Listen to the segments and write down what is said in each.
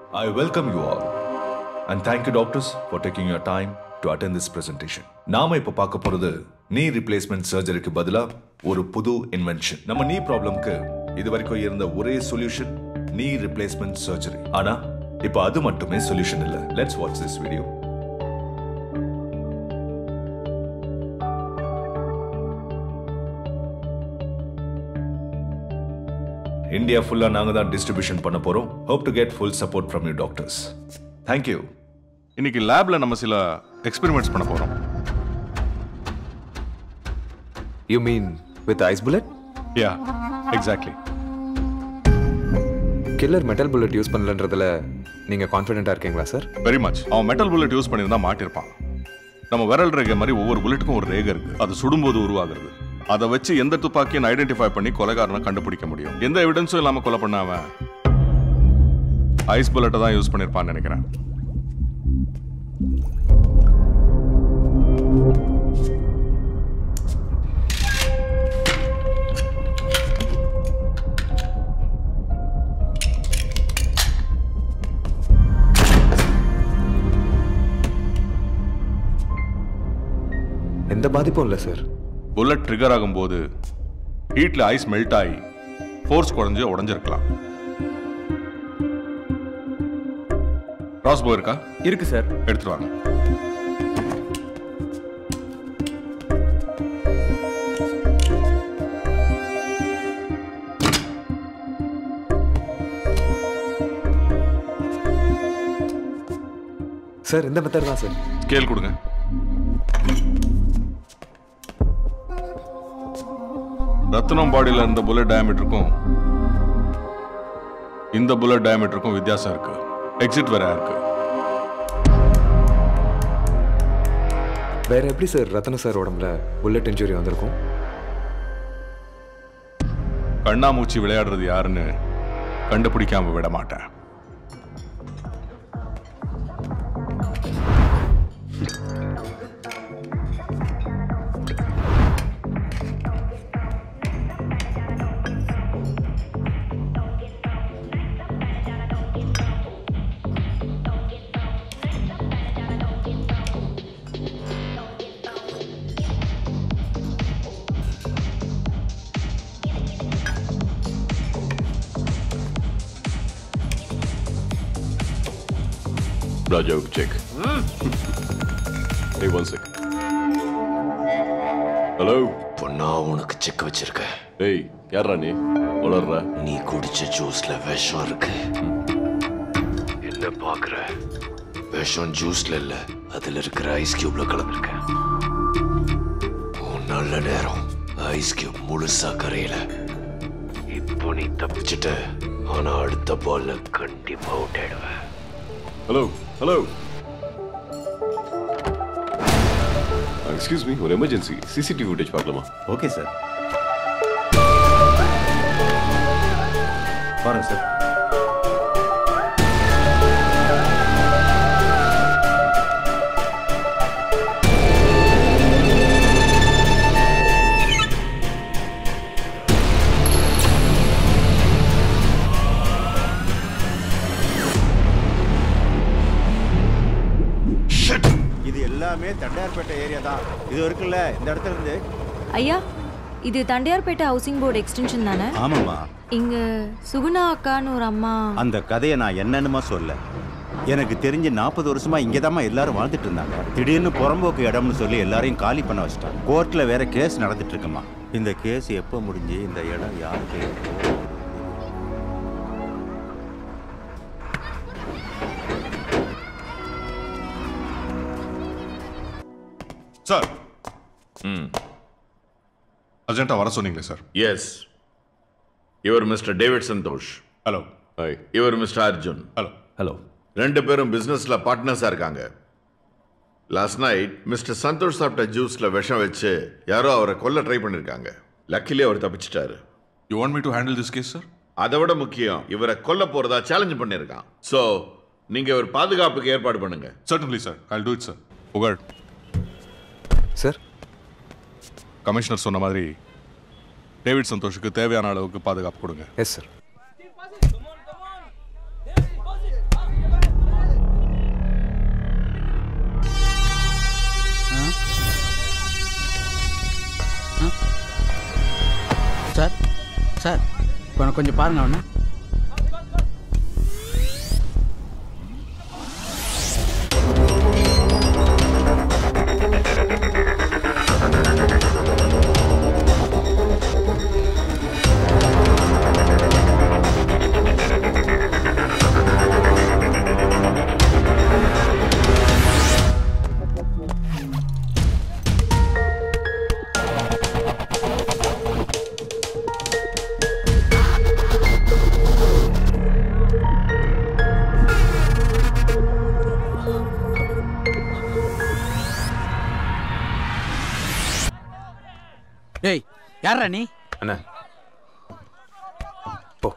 I welcome you all and thank you doctors for taking your time to attend this presentation. நாம இப்ப பார்க்க போறது நீ replacement சர்ஜரிக்கு பதிலா ஒரு புது இன்வென்ஷன் நம்ம நீ ப்ராப்ளம்க்கு இது வரைக்கும் இருந்த ஒரே சொல்யூஷன் நீ ரிப்ளேஸ்மெண்ட் சர்ஜரி ஆனா இப்ப அது மட்டுமே சொல்யூஷன் இல்ல let's watch this video India ஃபுல்லா நாங்க தான் டிஸ்ட்ரிபியூஷன் பண்ண போறோம் hope to get full support from you doctors thank you இன்னைக்கு லேப்ல நம்ம சில எக்ஸ்பெரிமெண்ட்ஸ் பண்ண போறோம் you mean with ice bullet yeah exactly killer metal bullet use பண்ணலன்றதுல நீங்க கான்ஃபிடென்ட்டா இருக்கீங்களா சார் வெரி மச் அவன் மெட்டல் புல்லட் யூஸ் பண்ணியிருந்தா மாட்டிருப்பான் நம்ம விரல் ரேகை மாதிரி ஒவ்வொரு புல்லட்டுக்கும் ஒரு ரேகை இருக்கு அது சுடும்போது உருவாகிறது அதை வச்சு எந்த துப்பாக்கியும் ஐடென்டிஃபை பண்ணி கொலைகாரனை கண்டுபிடிக்க முடியும் எந்த எவிடன்ஸும் இல்லாம கொலை பண்ணாம ஐஸ் புல்லட்டை தான் யூஸ் பண்ணிருப்பான்னு நினைக்கிறேன் எந்த பாதிப்பும் இல்லை சார் புல்லட் ட்ரிகர் ஆகும்போது ஹீட்ல ஐஸ் மெல்ட் ஆகி ஃபோர்ஸ் குறைஞ்சு உடஞ்சிருக்கலாம் ராஸ்போ இருக்கா இருக்கு சார் எடுத்துட்டு வாங்க சார் இந்த மெத்தட் தான் சார் ஸ்கேல் கொடுங்க ரத்னம் பாடியில் இருந்த புல்லட் டயமீட்டருக்கும் இந்த புல்லட் டயமீட்டருக்கும் வித்தியாசம் இருக்கு எக்ஸிட் வேற இருக்கு வேற எப்படி சார் ரத்ன சார் உடம்புல புல்லட் இன்ஜுரி வந்திருக்கும் கண்ணாமூச்சி விளையாடுறது யாருன்னு கண்டுபிடிக்காம விட மாட்டேன் ராஜாவுக்கு செக் ஏய் ஒன் செக் ஹலோ இப்போ நான் உனக்கு செக் வச்சிருக்கேன் ஏய் யாரா நீ வளர்ற நீ குடிச்ச ஜூஸ்ல விஷம் இருக்கு என்ன பாக்குற விஷம் ஜூஸ்ல இல்ல அதுல இருக்கிற ஐஸ் கியூப்ல கலந்துருக்க உன் நல்ல நேரம் ஐஸ் கியூப் முழுசா கரையில இப்போ நீ தப்பிச்சிட்ட ஆனா அடுத்த பால்ல கண்டிப்பா அவுட் ஆயிடுவ ஹலோ ஹலோ எக்ஸ்கியூஸ் மீ ஒரு எமர்ஜென்சி சிசிடிவி ஃபுட்டேஜ் பார்க்கலாமா ஓகே சார் பாருங்க சார் இது எல்லாமே தண்டையார்பேட்டை ஏரியா தான் இது இருக்குல்ல இந்த இடத்துல இருந்து ஐயா இது தண்டையார்பேட்டை ஹவுசிங் போர்டு எக்ஸ்டென்ஷன் தானே ஆமாம்மா இங்க சுகுணா அக்கான்னு ஒரு அம்மா அந்த கதையை நான் என்னன்னுமா சொல்ல எனக்கு தெரிஞ்சு நாற்பது வருஷமா இங்கே எல்லாரும் வாழ்ந்துட்டு இருந்தாங்க திடீர்னு புறம்போக்கு இடம்னு சொல்லி எல்லாரையும் காலி பண்ண வச்சிட்டாங்க கோர்ட்ல வேற கேஸ் நடந்துட்டு இருக்குமா இந்த கேஸ் எப்போ முடிஞ்சு இந்த இடம் யாருக்கு சார் அர்ஜென்ட்டா வர சொன்னீங்களே சார் எஸ் இவர் mister David Santhosh hello hi இவர் மிஸ்டர் அர்ஜுன் ஹலோ ஹலோ ரெண்டு பேரும் பிசினஸ்ல பார்ட்னர்ஸா இருக்காங்க லாஸ்ட் நைட் மிஸ்டர் சந்தோஷ் சாப்பிட்ட ஜூஸ்ல விஷம் வச்சு யாரோ அவரை கொல்ல ட்ரை பண்ணிருக்காங்க லக்கிலி அவர் தப்பிச்சிட்டாரு you want me to handle this case sir அதை விட முக்கியம் இவரை கொல்ல போறதா சேலஞ்ச் பண்ணிருக்கான் ஸோ நீங்க இவர் பாதுகாப்புக்கு ஏற்பாடு பண்ணுங்க certainly sir I do it sir Pugazh sir commissioner சொன்ன மாதிரி டேவிட் சந்தோஷுக்கு தேவையான அளவுக்கு பாதுகாப்பு கொடுங்க எஸ் சார் சார் கொஞ்சம் கொஞ்சம் பாருங்க அவனை டேய் யாரா நீ அண்ணா போ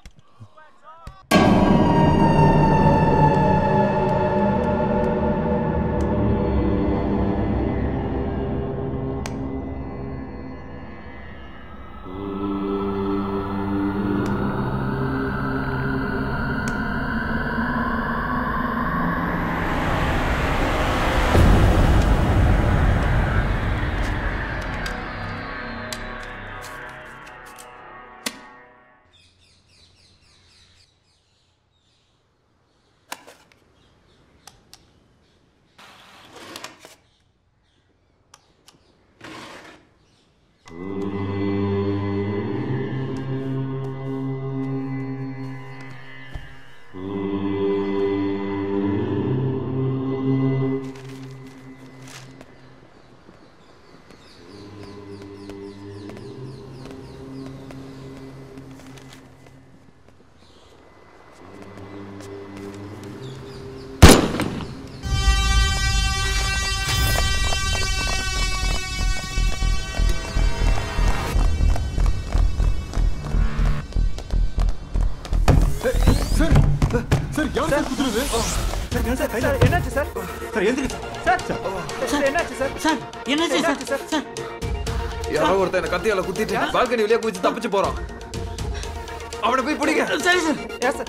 சார் என்னாச்சு சார் சார் யாரோ ஒருத்தன் என்ன கத்தியால குத்திட்டு பால்கனி வழியா குதிச்சு தப்பிச்சு போறான் அவனை போய் பிடிங்க சரி சார்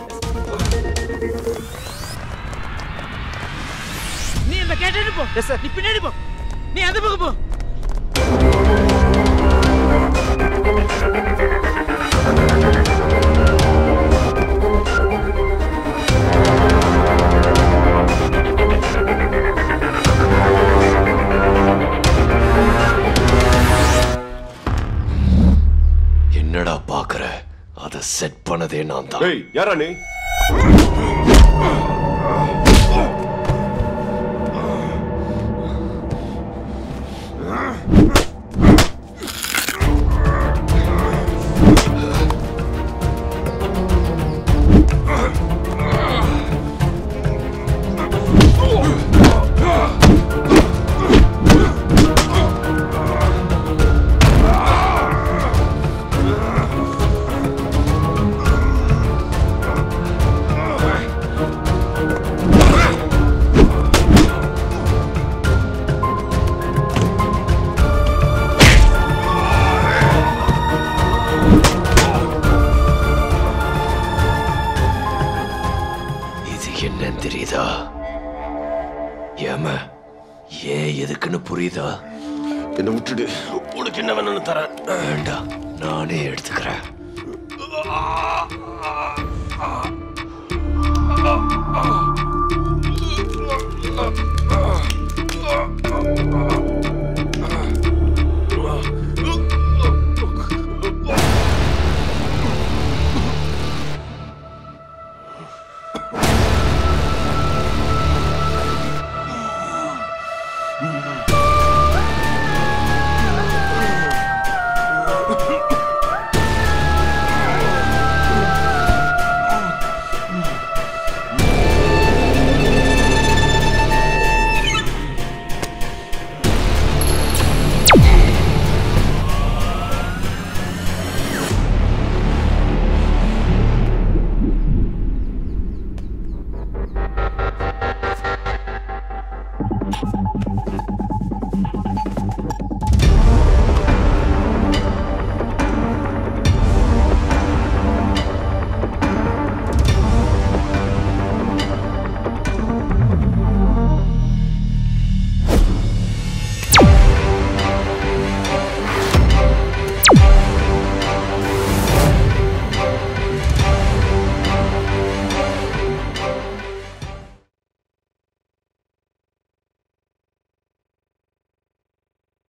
நீ இந்த கேட்டு போ நீ பின்னாடி போ நீ அந்த பக்கம் போ என்னடா பாக்குற அதை செட் பண்ணதே நான் தான் டேய் யாரா நீ இது என்னன்னு தெரியுதா ஏம ஏன் எதுக்குன்னு புரியுதா என்ன விட்டுடு உனக்கு என்ன வேணும்னு தரேன் வேண்டாம் நானே எடுத்துக்கிறேன்